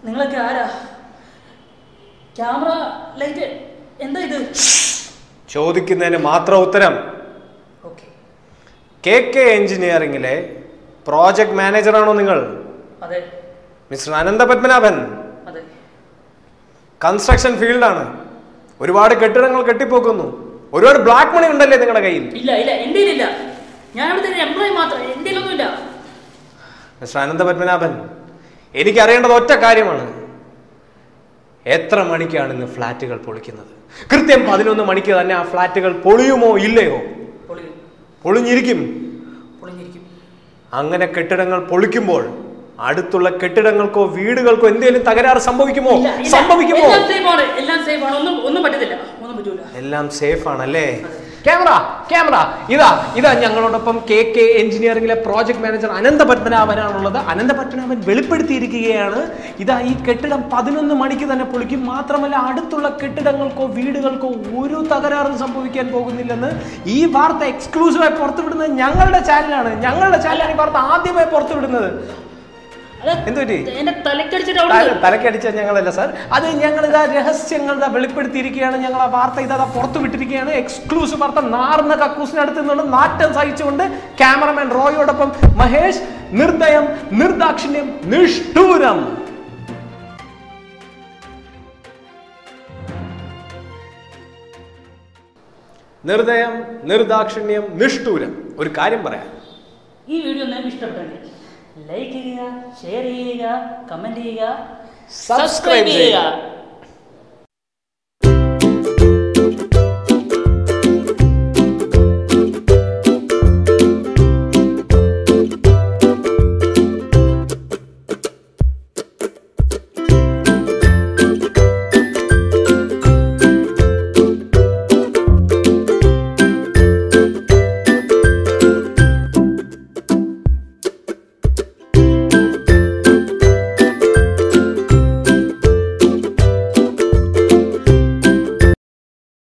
നിങ്ങളൊക്കെ ആരാ camera light എന്താ ഇത് ചോദിക്കുന്നതിന് മാത്രം ഉത്തരം ഓക്കെ കെ കെ എഞ്ചിനീയറിംഗിലെ പ്രോജക്ട് മാനേജറാണോ നിങ്ങൾ അതെ മിസ്റ്റർ അനന്ത പത്മനാഭൻ അതെ കൺസ്ട്രക്ഷൻ ഫീൽഡാണ് ഒരുപാട് കെട്ടിടങ്ങൾ കെട്ടിപ്പോക്കുന്നു ഒരുപാട് ബ്ലാക്ക് മണി ഉണ്ടല്ലേ നിങ്ങളുടെ കയ്യിൽ ഇല്ല ഇല്ല എൻ്റെ ഇല്ല ഞാൻ ഇവിടുത്തെ ഒരു എംപ്ലോയി മാത്രം എൻ്റെ ഒന്നുമില്ല മിസ്റ്റർ അനന്ത പത്മനാഭൻ എനിക്കറിയേണ്ടത് ഒറ്റ കാര്യമാണ് എത്ര മണിക്കാണ് ഇന്ന് ഫ്ലാറ്റുകൾ പൊളിക്കുന്നത് കൃത്യം പതിനൊന്ന് മണിക്ക് തന്നെ ആ ഫ്ലാറ്റുകൾ പൊളിയുമോ ഇല്ലയോ പൊളിയും പൊളിഞ്ഞിരിക്കും പൊളിഞ്ഞിരിക്കും അങ്ങനെ കെട്ടിടങ്ങൾ പൊളിക്കുമ്പോൾ അടുത്തുള്ള കെട്ടിടങ്ങൾക്കോ വീടുകൾക്കോ എന്തെങ്കിലും തകരാറ് സംഭവിക്കുമോ ഇല്ല, ഇല്ല. സംഭവിക്കുമോ എല്ലാം സേഫ് ആണ് എല്ലാം സേഫ് ആണ് ഒന്നും ഒന്നും പറ്റത്തില്ല ഒന്നും പറ്റൂല എല്ലാം സേഫ് ആണല്ലേ ക്യാമറ ക്യാമറ ഇതാ ഇതാ ഞങ്ങളോടൊപ്പം കെ കെ എഞ്ചിനീയറിംഗിലെ പ്രോജക്ട് മാനേജർ അനന്ത പത്മനാഭനാണുള്ളത് അനന്ത പത്മനാഭൻ വെളിപ്പെടുത്തിയിരിക്കുകയാണ് ഇതാ ഈ കെട്ടിടം പതിനൊന്ന് മണിക്ക് തന്നെ പൊളിക്കും മാത്രമല്ല അടുത്തുള്ള കെട്ടിടങ്ങൾക്കോ വീടുകൾക്കോ ഒരു തകരാറും സംഭവിക്കാൻ പോകുന്നില്ലെന്ന് ഈ വാർത്ത എക്സ്ക്ലൂസീവായി പുറത്തുവിടുന്നത് ഞങ്ങളുടെ ചാനലാണ് ഞങ്ങളുടെ ചാനലാണ് ഈ വാർത്ത ആദ്യമായി പുറത്തുവിടുന്നത് അല്ല എന്ത് പറ്റി എന്റെ തലക്കടിച്ചിട്ട് അവിടെ തല- തലക്കടിച്ച ഞങ്ങളല്ല സാർ അത് ഞങ്ങൾ ഇതാ രഹസ്യങ്ങൾ ഇതാ വെളിപ്പെടുത്തിയിരിക്കുകയാണ് ഞങ്ങൾ ആ വാർത്ത ഇതാ പുറത്തു വിട്ടിരിക്കുകയാണ് എക്സ്ക്ലൂസീവ് വാർത്ത നാർന്ന കക്കൂസിനടുത്ത് നിന്നുള്ള നാറ്റം സഹിച്ചുകൊണ്ട് ക്യാമറമാൻ റോയോടൊപ്പം മഹേഷ് നിർദ്ദയം നിർദാക്ഷിണ്യം നിഷ്ഠൂരം നിർദ്ദയം നിർദാക്ഷിണ്യം നിഷ്ഠൂരം ഒരു കാര്യം പറയാം ഈ വീഡിയോ നിങ്ങൾക്ക് ഇഷ്ടപ്പെട്ടെങ്കിൽ ലൈക്ക് ചെയ്യുക ഷെയർ ചെയ്യുക കമന്റ് ചെയ്യുക Subscribe ചെയ്യുക. ചെയ്യുക